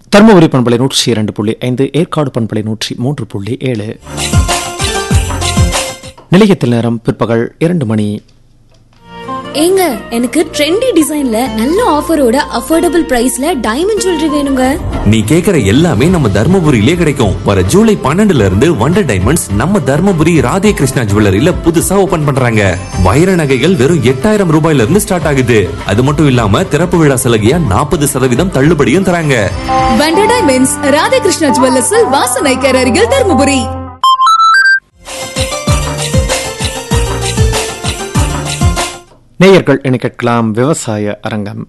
தருமபுரி பண்பலை நூற்றி இரண்டு புள்ளி ஐந்து ஏற்காடு பண்பலை நூற்றி மூன்று புள்ளி ஏழு நிலையத்தில் நேரம் பிற்பகல் இரண்டு மணி ஏங்க எனக்கு ட்ரெண்டி டிசைன்ல நல்ல ஆஃபரோட அஃபோர்டபுள் பிரைஸ்ல டைமண்ட் ஜுவல்லரி வேணுங்க நீ கேக்குற எல்லாமே நம்ம தர்மபுரியிலே கிடைக்கும் வர ஜூலை பன்னெண்டுல இருந்து வண்டர் டைமண்ட்ஸ் நம்ம தர்மபுரி ராதே கிருஷ்ணா ஜுவல்லரியில புதுசா ஓபன் பண்றாங்க வைர நகைகள் வெறும் எட்டாயிரம் ரூபாயில இருந்து ஸ்டார்ட் ஆகுது அது மட்டும் இல்லாம திறப்பு விழா சலுகையா நாற்பது சதவீதம் தள்ளுபடியும் தராங்க வண்டர் டைமண்ட்ஸ் ராதாகிருஷ்ணா ஜுவல்லர்ஸில் வாசனைக்கர் அருகில் தருமபுரி நேயர்கள் என கேட்கலாம் விவசாய அரங்கம்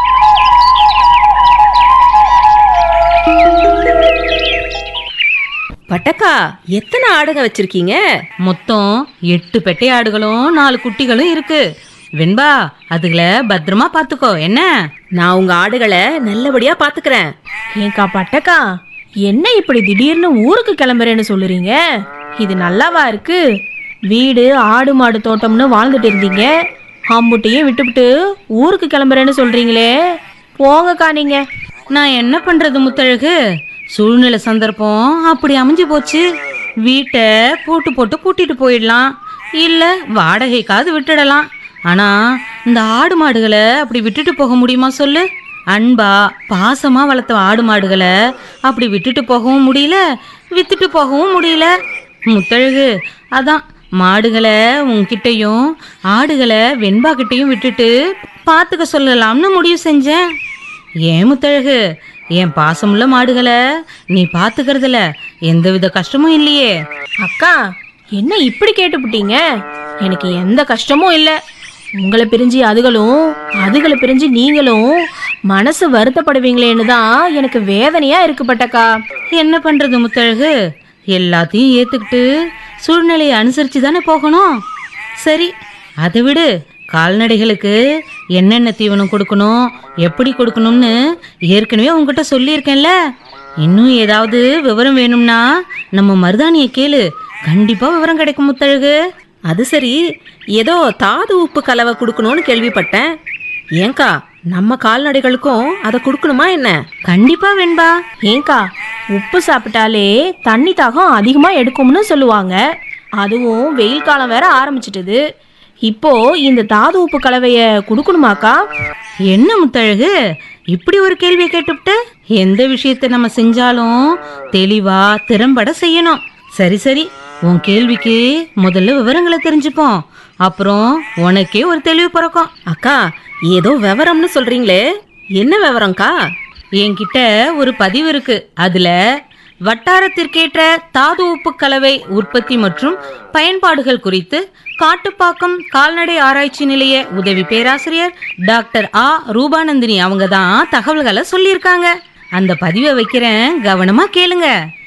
பட்டக்கா எத்தனை ஆடுங்க வச்சிருக்கீங்க மொத்தம் எட்டு பெட்டை ஆடுகளும் நாலு குட்டிகளும் இருக்கு வெண்பா அதுகளை பத்திரமா பாத்துக்கோ என்ன நான் உங்க ஆடுகளை நல்லபடியா பாத்துக்கிறேன் ஏங்கா பட்டக்கா என்ன இப்படி திடீர்னு ஊருக்கு கிளம்புறேன்னு சொல்லுறீங்க இது நல்லாவா இருக்கு வீடு ஆடு மாடு தோட்டம்னு வாழ்ந்துட்டு இருந்தீங்க அம்புட்டையும் விட்டுவிட்டு ஊருக்கு கிளம்புறேன்னு சொல்றீங்களே போங்கக்கா நீங்க நான் என்ன பண்றது முத்தழகு சூழ்நிலை சந்தர்ப்பம் அப்படி அமைஞ்சு போச்சு வீட்டை போட்டு போட்டு கூட்டிட்டு போயிடலாம் இல்ல வாடகைக்காவது விட்டுடலாம் ஆனா இந்த ஆடு மாடுகளை அப்படி விட்டுட்டு போக முடியுமா சொல்லு அன்பா பாசமா வளர்த்த ஆடு மாடுகளை அப்படி விட்டுட்டு போகவும் முடியல வித்துட்டு போகவும் முடியல முத்தழகு அதான் மாடுகளை உன்கிட்டயும் ஆடுகளை வெண்பா கிட்டயும் விட்டுட்டு பார்த்துக்க சொல்லலாம்னு முடிவு செஞ்சேன் ஏன் முத்தழகு என் பாசமுள்ள மாடுகளை நீ பார்த்துக்கிறதுல எந்தவித கஷ்டமும் இல்லையே அக்கா என்ன இப்படி கேட்டுப்புட்டீங்க எனக்கு எந்த கஷ்டமும் இல்லை உங்களை பிரிஞ்சு அதுகளும் அதுகளை பிரிஞ்சு நீங்களும் மனசு வருத்தப்படுவீங்களேன்னு தான் எனக்கு வேதனையா இருக்கு பட்டக்கா என்ன பண்றது முத்தழகு எல்லாத்தையும் ஏத்துக்கிட்டு சூழ்நிலையை அனுசரிச்சு தானே போகணும் சரி அதை விடு கால்நடைகளுக்கு என்னென்ன தீவனம் கொடுக்கணும் எப்படி கொடுக்கணும்னு ஏற்கனவே உங்ககிட்ட சொல்லியிருக்கேன்ல இன்னும் ஏதாவது விவரம் வேணும்னா நம்ம மருதாணியை கேளு கண்டிப்பா விவரம் கிடைக்கும் முத்தழகு அது சரி ஏதோ தாது உப்பு கலவை கொடுக்கணும்னு கேள்விப்பட்டேன் ஏங்கா நம்ம கால்நடைகளுக்கும் அதை கொடுக்கணுமா என்ன கண்டிப்பா வெண்பா ஏங்கா உப்பு சாப்பிட்டாலே தண்ணி தாகம் அதிகமாக எடுக்கும்னு சொல்லுவாங்க அதுவும் வெயில் காலம் வேற ஆரம்பிச்சிட்டுது இப்போ இந்த தாது உப்பு கலவையை கொடுக்கணுமாக்கா என்ன முத்தழகு இப்படி ஒரு கேள்வியை கேட்டுவிட்டு எந்த விஷயத்தை நம்ம செஞ்சாலும் தெளிவா திறம்பட செய்யணும் சரி சரி உன் கேள்விக்கு முதல்ல விவரங்களை தெரிஞ்சுப்போம் அப்புறம் உனக்கே ஒரு தெளிவு பிறக்கும் அக்கா ஏதோ விவரம்னு சொல்றீங்களே என்ன விவரம்க்கா என்கிட்ட ஒரு பதிவு இருக்கு அதுல வட்டாரத்திற்கேற்ற தாது உப்பு கலவை உற்பத்தி மற்றும் பயன்பாடுகள் குறித்து காட்டுப்பாக்கம் கால்நடை ஆராய்ச்சி நிலைய உதவி பேராசிரியர் டாக்டர் ஆ ரூபானந்தினி அவங்க தான் தகவல்களை சொல்லியிருக்காங்க அந்த பதிவை வைக்கிறேன் கவனமா கேளுங்க